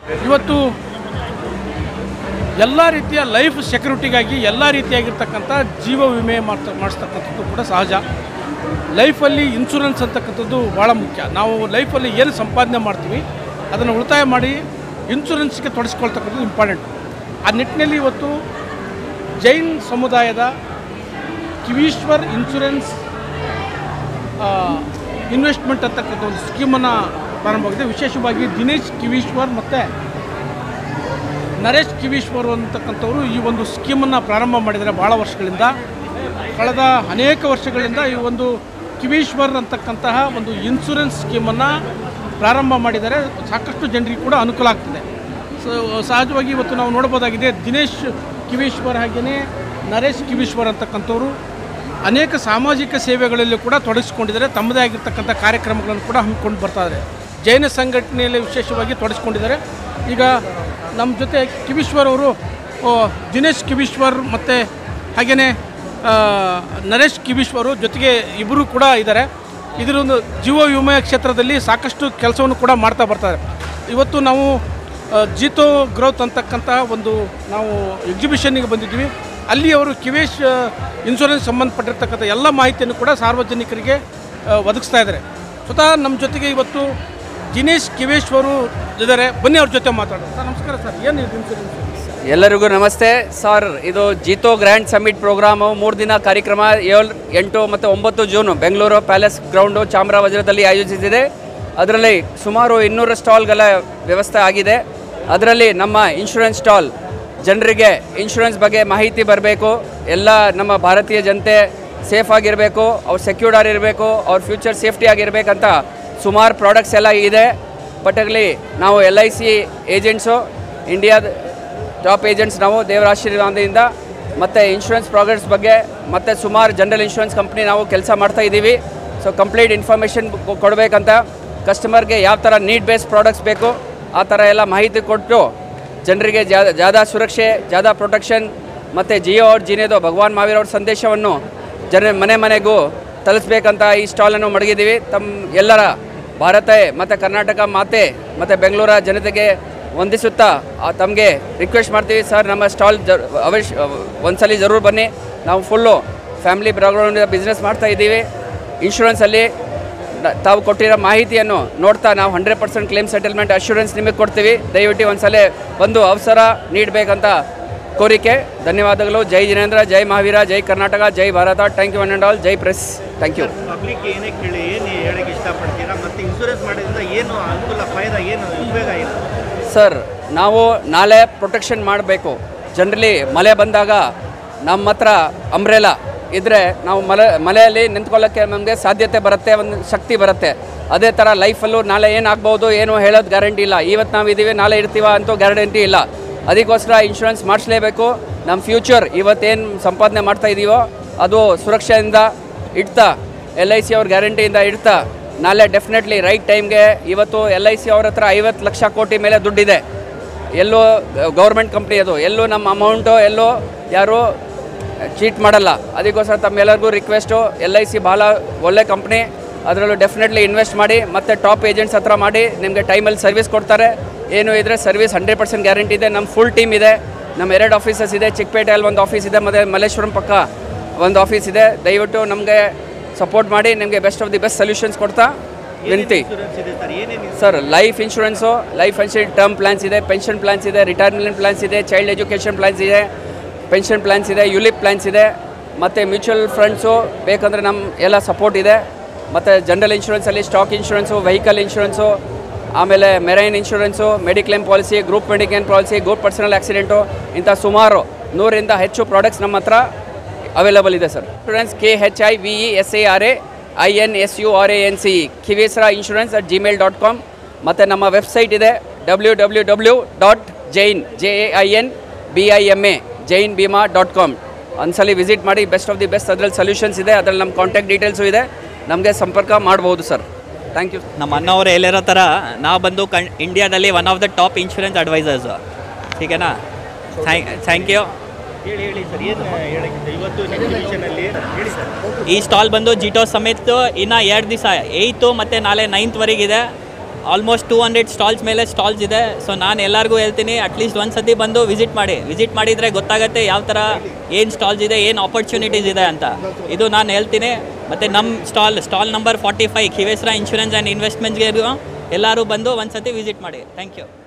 ಇವತ್ತು ಎಲ್ಲ ರೀತಿಯ ಲೈಫ್ ಸೆಕ್ಯೂರಿಟಿಗಾಗಿ ಎಲ್ಲ ರೀತಿಯಾಗಿರ್ತಕ್ಕಂಥ ಜೀವ ವಿಮೆ ಮಾಡ್ತ ಮಾಡಿಸ್ತಕ್ಕಂಥದ್ದು ಕೂಡ ಸಹಜ ಲೈಫಲ್ಲಿ ಇನ್ಶೂರೆನ್ಸ್ ಅಂತಕ್ಕಂಥದ್ದು ಭಾಳ ಮುಖ್ಯ ನಾವು ಲೈಫಲ್ಲಿ ಏನು ಸಂಪಾದನೆ ಮಾಡ್ತೀವಿ ಅದನ್ನು ಉಳಿತಾಯ ಮಾಡಿ ಇನ್ಶೂರೆನ್ಸ್ಗೆ ತೊಡಗಿಸ್ಕೊಳ್ತಕ್ಕಂಥದ್ದು ಇಂಪಾರ್ಟೆಂಟ್ ಆ ನಿಟ್ಟಿನಲ್ಲಿ ಇವತ್ತು ಜೈನ್ ಸಮುದಾಯದ ಕಿವೀಶ್ವರ್ ಇನ್ಶೂರೆನ್ಸ್ ಇನ್ವೆಸ್ಟ್ಮೆಂಟ್ ಅಂತಕ್ಕಂಥ ಒಂದು ಸ್ಕೀಮನ್ನು ಪ್ರಾರಂಭವಾಗಿದೆ ವಿಶೇಷವಾಗಿ ದಿನೇಶ್ ಕಿವೀಶ್ವರ್ ಮತ್ತು ನರೇಶ್ ಕಿವೀಶ್ವರ್ ಅಂತಕ್ಕಂಥವರು ಈ ಒಂದು ಸ್ಕೀಮನ್ನು ಪ್ರಾರಂಭ ಮಾಡಿದ್ದಾರೆ ಭಾಳ ವರ್ಷಗಳಿಂದ ಕಳೆದ ಅನೇಕ ವರ್ಷಗಳಿಂದ ಈ ಒಂದು ಕಿವೀಶ್ವರ್ ಅಂತಕ್ಕಂತಹ ಒಂದು ಇನ್ಶೂರೆನ್ಸ್ ಸ್ಕೀಮನ್ನು ಪ್ರಾರಂಭ ಮಾಡಿದ್ದಾರೆ ಸಾಕಷ್ಟು ಜನರಿಗೆ ಕೂಡ ಅನುಕೂಲ ಆಗ್ತಿದೆ ಸೊ ಸಹಜವಾಗಿ ಇವತ್ತು ನಾವು ನೋಡ್ಬೋದಾಗಿದೆ ದಿನೇಶ್ ಕಿವೀಶ್ವರ್ ಹಾಗೆಯೇ ನರೇಶ್ ಕಿವೀಶ್ವರ್ ಅಂತಕ್ಕಂಥವ್ರು ಅನೇಕ ಸಾಮಾಜಿಕ ಸೇವೆಗಳಲ್ಲಿ ಕೂಡ ತೊಡಗಿಸ್ಕೊಂಡಿದ್ದಾರೆ ತಮ್ಮದೇ ಆಗಿರ್ತಕ್ಕಂಥ ಕಾರ್ಯಕ್ರಮಗಳನ್ನು ಕೂಡ ಹಮ್ಮಿಕೊಂಡು ಬರ್ತಾರೆ ಜೈನ ಸಂಘಟನೆಯಲ್ಲಿ ವಿಶೇಷವಾಗಿ ತೊಡಗಿಸ್ಕೊಂಡಿದ್ದಾರೆ ಈಗ ನಮ್ಮ ಜೊತೆ ಕಿವೀಶ್ವರ್ ಅವರು ಆ, ದಿನೇಶ್ ಕಿವೀಶ್ವರ್ ಮತ್ತು ಹಾಗೆಯೇ ಆ, ನರೇಶ್ ಕಿವೀಶ್ವರು ಜೊತೆಗೆ ಇಬ್ಬರು ಕೂಡ ಇದ್ದಾರೆ ಇದರೊಂದು ಜೀವ ವಿಮೆ ಕ್ಷೇತ್ರದಲ್ಲಿ ಸಾಕಷ್ಟು ಕೆಲಸವನ್ನು ಕೂಡ ಮಾಡ್ತಾ ಬರ್ತಾರೆ ಇವತ್ತು ನಾವು ಆ, ಜೀತೋ ಗ್ರೋತ್ ಅಂತಕ್ಕಂಥ ಒಂದು ನಾವು ಎಕ್ಸಿಬಿಷನ್ನಿಗೆ ಬಂದಿದ್ವಿ ಅಲ್ಲಿ ಅವರು ಕಿವೇಶ್ ಆ, ಇನ್ಶೂರೆನ್ಸ್ ಸಂಬಂಧಪಟ್ಟಿರ್ತಕ್ಕಂಥ ಎಲ್ಲ ಮಾಹಿತಿಯನ್ನು ಕೂಡ ಸಾರ್ವಜನಿಕರಿಗೆ ಆ, ಒದಗಿಸ್ತಾ ಇದ್ದಾರೆ ಸ್ವತಃ ನಮ್ಮ ಜೊತೆಗೆ ಇವತ್ತು ದಿನೇಶ್ ಕಿವೇಶ್ವರು ಇದ್ದಾರೆ ಬನ್ನಿ ಅವ್ರ ಜೊತೆ ಮಾತಾಡೋಣ ಸರ್ ನಮಸ್ಕಾರ ಸರ್ ಏನು ಇದು ಇನ್ಶೂರೆನ್ಸ್ ಎಲ್ಲರಿಗೂ ನಮಸ್ತೆ ಸರ್ ಇದು ಜೀತೋ ಗ್ರ್ಯಾಂಡ್ ಸಮಿಟ್ ಪ್ರೋಗ್ರಾಮು ಮೂರು ದಿನ ಕಾರ್ಯಕ್ರಮ ಏಳು ಎಂಟು ಮತ್ತು ಒಂಬತ್ತು ಜೂನು ಬೆಂಗಳೂರು ಪ್ಯಾಲೇಸ್ ಗ್ರೌಂಡು ಚಾಮರಾಜನಗರದಲ್ಲಿ ಆಯೋಜಿಸಿದೆ ಅದರಲ್ಲಿ ಸುಮಾರು ಇನ್ನೂರು ಸ್ಟಾಲ್ಗಳ ವ್ಯವಸ್ಥೆ ಆಗಿದೆ ಅದರಲ್ಲಿ ನಮ್ಮ ಇನ್ಶೂರೆನ್ಸ್ ಸ್ಟಾಲ್ ಜನರಿಗೆ ಇನ್ಶೂರೆನ್ಸ್ ಬಗ್ಗೆ ಮಾಹಿತಿ ಬರಬೇಕು ಎಲ್ಲ ನಮ್ಮ ಭಾರತೀಯ ಜನತೆ ಸೇಫ್ ಆಗಿರಬೇಕು ಅವ್ರು ಸೆಕ್ಯೂರ್ಡ್ ಆಗಿರಬೇಕು ಅವ್ರ ಫ್ಯೂಚರ್ ಸೇಫ್ಟಿ ಆಗಿರ್ಬೇಕಂತ ಸುಮಾರು ಪ್ರಾಡಕ್ಟ್ಸ್ ಎಲ್ಲ ಇದೆ ಪರ್ಟಿಕ್ಯುಲರ್ಲಿ ನಾವು ಎಲ್ ಐ ಸಿ ಏಜೆಂಟ್ಸು ಇಂಡಿಯಾದ ಟಾಪ್ ಏಜೆಂಟ್ಸ್ ನಾವು ದೇವರ ಆಶೀರ್ವಾದದಿಂದ ಮತ್ತು ಇನ್ಶೂರೆನ್ಸ್ ಪ್ರಾಡಕ್ಟ್ಸ್ ಬಗ್ಗೆ ಮತ್ತು ಸುಮಾರು ಜನರಲ್ ಇನ್ಶೂರೆನ್ಸ್ ಕಂಪ್ನಿ ನಾವು ಕೆಲಸ ಮಾಡ್ತಾ ಇದ್ದೀವಿ ಸೊ ಕಂಪ್ಲೀಟ್ ಇನ್ಫಾರ್ಮೇಷನ್ ಕೊಡಬೇಕಂತ ಕಸ್ಟಮರ್ಗೆ ಯಾವ ಥರ ನೀಡ್ ಬೇಸ್ ಪ್ರಾಡಕ್ಟ್ಸ್ ಬೇಕು ಆ ಥರ ಎಲ್ಲ ಮಾಹಿತಿ ಕೊಟ್ಟು ಜನರಿಗೆ ಜಾ- ಜಾದಾ ಸುರಕ್ಷೆ ಜಾದಾ ಪ್ರೊಟೆಕ್ಷನ್ ಮತ್ತು ಜಿಯೋ ಅವ್ರ ಜಿನೇದು ಭಗವಾನ್ ಮಾವೀರ್ ಅವ್ರ ಸಂದೇಶವನ್ನು ಜನ ಮನೆ ಮನೆಗೂ ತಲುಪಿಸ್ಬೇಕಂತ ಈ ಸ್ಟಾಲನ್ನು ಮಡಗಿದ್ದೀವಿ ತಮ್ಮ ಎಲ್ಲರ ಭಾರತ ಮತ್ತು ಕರ್ನಾಟಕ ಮಾತೆ ಮತ್ತು ಬೆಂಗಳೂರ ಜನತೆಗೆ ವಂದಿಸುತ್ತಾ ತಮಗೆ ರಿಕ್ವೆಸ್ಟ್ ಮಾಡ್ತೀವಿ ಸರ್ ನಮ್ಮ ಸ್ಟಾಲ್ ಜ ಅವಶ್ಯ ಒಂದ್ಸಲಿ ಜರೂರು ಬನ್ನಿ ನಾವು ಫುಲ್ಲು ಫ್ಯಾಮಿಲಿ ಬ್ಯಾಕ್ಗ್ರೌಂಡ್ ಬಿಸ್ನೆಸ್ ಮಾಡ್ತಾ ಇದ್ದೀವಿ ಇನ್ಶೂರೆನ್ಸಲ್ಲಿ ನ- ತಾವು ಕೊಟ್ಟಿರೋ ಮಾಹಿತಿಯನ್ನು ನೋಡ್ತಾ ನಾವು hundred percent claim settlement assurance ನಿಮಗೆ ಕೊಡ್ತೀವಿ ದಯವಿಟ್ಟು ಒಂದ್ಸಲ ಬಂದು ಅವಸರ ನೀಡಬೇಕಂತ ಕೋರಿಕೆ ಧನ್ಯವಾದಗಳು ಜೈ ಜಿನೇಂದ್ರ ಜೈ ಮಹಾವೀರ ಜೈ ಕರ್ನಾಟಕ ಜೈ Bharat thank you one and all ಜೈ ಪ್ರೆಸ್ ಥ್ಯಾಂಕ್ ಯು ಪಬ್ಲಿಕ್ ಏನೇ ಕೇಳಿ ಏನು ಹೇಳಕ್ಕೆ ಇಷ್ಟಪಡ್ತೀರಾ ಮತ್ತು ಇನ್ಶೂರೆನ್ಸ್ ಮಾಡೋದ್ರಿಂದ ಏನು ಅನುಕೂಲ ಫಾಯ್ದ ಏನು ಉಪಯೋಗ ಏನು ಸರ್ ನಾವು ನಾಳೆ ಪ್ರೊಟೆಕ್ಷನ್ ಮಾಡಬೇಕು ಜನರಲಿ ಮಳೆ ಬಂದಾಗ ನಮ್ಮ ಹತ್ರ ಅಂಬ್ರೆಲಾ ಇದ್ದರೆ ನಾವು ಮಲೆ ಮಳೆಯಲ್ಲಿ ನಿಂತ್ಕೊಳ್ಳೋಕ್ಕೆ ನಮಗೆ ಸಾಧ್ಯತೆ ಬರುತ್ತೆ ಒಂದು ಶಕ್ತಿ ಬರುತ್ತೆ ಅದೇ ಥರ ಲೈಫಲ್ಲೂ ನಾಳೆ ಏನಾಗ್ಬೋದು ಏನು ಹೇಳೋದು ಗ್ಯಾರಂಟಿ ಇಲ್ಲ ಇವತ್ತು ನಾವು ಇದ್ದೀವಿ ನಾಳೆ ಇರ್ತೀವ ಅಂತೂ ಗ್ಯಾರಂಟಿ ಇಲ್ಲ ಅದಕ್ಕೋಸ್ಕರ ಇನ್ಶೂರೆನ್ಸ್ ಮಾಡಿಸ್ಲೇಬೇಕು ನಮ್ಮ ಫ್ಯೂಚರ್ ಇವತ್ತೇನು ಸಂಪಾದನೆ ಮಾಡ್ತಾ ಇದ್ದೀವೋ ಅದು ಸುರಕ್ಷೆಯಿಂದ ಇಡ್ತಾ ಎಲ್ ಐ ಸಿ ಅವ್ರ ಗ್ಯಾರಂಟಿಯಿಂದ ಇಡ್ತಾ ನಾಳೆ ಡೆಫಿನೆಟ್ಲಿ ರೈಟ್ ಟೈಮ್ಗೆ ಇವತ್ತು ಎಲ್ ಐ ಸಿ ಅವ್ರ ಹತ್ರ ಐವತ್ತು ಲಕ್ಷ ಕೋಟಿ ಮೇಲೆ ದುಡ್ಡಿದೆ ಎಲ್ಲೋ ಗೌರ್ಮೆಂಟ್ ಕಂಪ್ನಿ ಅದು ಎಲ್ಲೂ ನಮ್ಮ ಅಮೌಂಟು ಎಲ್ಲೋ ಯಾರು ಚೀಟ್ ಮಾಡಲ್ಲ ಅದಕ್ಕೋಸ್ಕರ ತಮ್ಮೆಲ್ಲರಿಗೂ ರಿಕ್ವೆಸ್ಟು ಎಲ್ ಐ ಸಿ ಭಾಳ ಒಳ್ಳೆ ಕಂಪ್ನಿ ಅದರಲ್ಲೂ ಡೆಫಿನೆಟ್ಲಿ ಇನ್ವೆಸ್ಟ್ ಮಾಡಿ ಮತ್ತು ಟಾಪ್ ಏಜೆಂಟ್ಸ್ ಹತ್ರ ಮಾಡಿ ನಿಮಗೆ ಟೈಮಲ್ಲಿ ಸರ್ವಿಸ್ ಕೊಡ್ತಾರೆ ಏನು ಇದ್ರೆ ಸರ್ವಿಸ್ ಹಂಡ್ರೆಡ್ ಪರ್ಸೆಂಟ್ ಗ್ಯಾರಂಟಿ ಇದೆ ನಮ್ಮ ಫುಲ್ ಟೀಮ್ ಇದೆ ನಮ್ಮ ಎರಡು ಆಫೀಸಸ್ ಇದೆ ಚಿಕ್ಕಪೇಟೆಯಲ್ಲಿ ಒಂದು ಆಫೀಸ್ ಇದೆ ಮತ್ತು ಮಲ್ಲೇಶ್ವರಂ ಪಕ್ಕ ಒಂದು ಆಫೀಸ್ ಇದೆ ದಯವಿಟ್ಟು ನಮಗೆ ಸಪೋರ್ಟ್ ಮಾಡಿ ನಿಮಗೆ best of the best solutions ಕೊಡ್ತಾ ವಿನಂತಿ ಇನ್ಶೂರೆನ್ಸ್ ಇದೆ ಸರ್ ಏನೇನು sir life insurance life insurance term plans ಇದೆ ಪೆನ್ಷನ್ ಪ್ಲಾನ್ಸ್ ಇದೆ ರಿಟೈರ್ಮೆಂಟ್ ಪ್ಲಾನ್ಸ್ ಇದೆ ಚೈಲ್ಡ್ ಎಜುಕೇಷನ್ ಪ್ಲಾನ್ಸ್ ಇದೆ ಪೆನ್ಷನ್ ಪ್ಲಾನ್ಸ್ ಇದೆ ಯುಲಿಪ್ ಪ್ಲಾನ್ಸ್ ಇದೆ ಮತ್ತು ಮ್ಯೂಚುವಲ್ ಫಂಡ್ಸು ಬೇಕಂದರೆ ನಮ್ಮ ಎಲ್ಲ ಸಪೋರ್ಟ್ ಇದೆ ಮತ್ತು ಜನರಲ್ ಇನ್ಶೂರೆನ್ಸಲ್ಲಿ ಸ್ಟಾಕ್ ಇನ್ಶೂರೆನ್ಸು ವೆಹಿಕಲ್ ಇನ್ಶೂರೆನ್ಸು ಆಮೇಲೆ marine insurance mediclaim policy group mediclaim policy group personal accident ಇಂಥ ಸುಮಾರು ನೂರಿಂದ ಹೆಚ್ಚು ಪ್ರಾಡಕ್ಟ್ಸ್ ನಮ್ಮ ಹತ್ರ ಅವೈಲಬಲ್ ಇದೆ sir insurance K H I V E S A R A I N S U R A N C Khivesara insurance at Gmail dot com ಮತ್ತು ನಮ್ಮ website ಇದೆ W W W dot Jain J A I N B I M A Jain Bima dot com ಒಂದ್ಸಲಿ visit ಮಾಡಿ best of the best ಅದರಲ್ಲಿ solutions ಇದೆ ಅದರಲ್ಲಿ ನಮ್ಮ contact details ಇದೆ ನಮಗೆ ಸಂಪರ್ಕ ಮಾಡ್ಬೋದು ಸರ್ ಥ್ಯಾಂಕ್ ಯು ನಮ್ಮ ಅಣ್ಣವ್ರು ಹೇಳಿರೋ ಥರ ನಾವು ಬಂದು ಕಣ್ ಇಂಡಿಯಾದಲ್ಲಿ one of the top insurance advisors ಟೀಕೆನಾ ಥ್ಯಾಂಕ್ ಥ್ಯಾಂಕ್ ಯು ಹೇಳಿ ಹೇಳಿ ಸರ್ ಏನು ಹೇಳಕ್ಕಿದೆ ಇವತ್ತು ಎಕ್ಸಿಬಿಷನಲ್ಲಿ ಹೇಳಿ ಸರ್ ಈ ಸ್ಟಾಲ್ ಬಂದು ಜಿಟೋ ಸಮೇತ ಇನ್ನು ಎರಡು ದಿವಸ ಏಯ್ತು ಮತ್ತು ನಾಳೆ ನೈನ್ತ್ವರೆಗಿದೆ ಆಲ್ಮೋಸ್ಟ್ ಟೂ ಹಂಡ್ರೆಡ್ ಸ್ಟಾಲ್ಸ್ ಮೇಲೆ ಸ್ಟಾಲ್ಸ್ ಇದೆ ಸೊ ನಾನು ಎಲ್ಲರಿಗೂ ಹೇಳ್ತೀನಿ ಅಟ್ಲೀಸ್ಟ್ ಒಂದು ಸತಿ ಬಂದು ವಿಸಿಟ್ ಮಾಡಿ ವಿಸಿಟ್ ಮಾಡಿದರೆ ಗೊತ್ತಾಗುತ್ತೆ ಯಾವ ಥರ ಏನು ಸ್ಟಾಲ್ಸ್ ಇದೆ ಏನು ಆಪರ್ಚುನಿಟೀಸ್ ಇದೆ ಅಂತ ಇದು ನಾನು ಹೇಳ್ತೀನಿ ಮತ್ತು ನಮ್ಮ stall stall number forty five Khivesara insurance and ಇನ್ವೆಸ್ಟ್ಮೆಂಟ್ಸ್ಗೆ ಎಲ್ಲರೂ ಬಂದು ಒಂದು ಸತಿ ವಿಸಿಟ್ ಮಾಡಿ ಥ್ಯಾಂಕ್ ಯು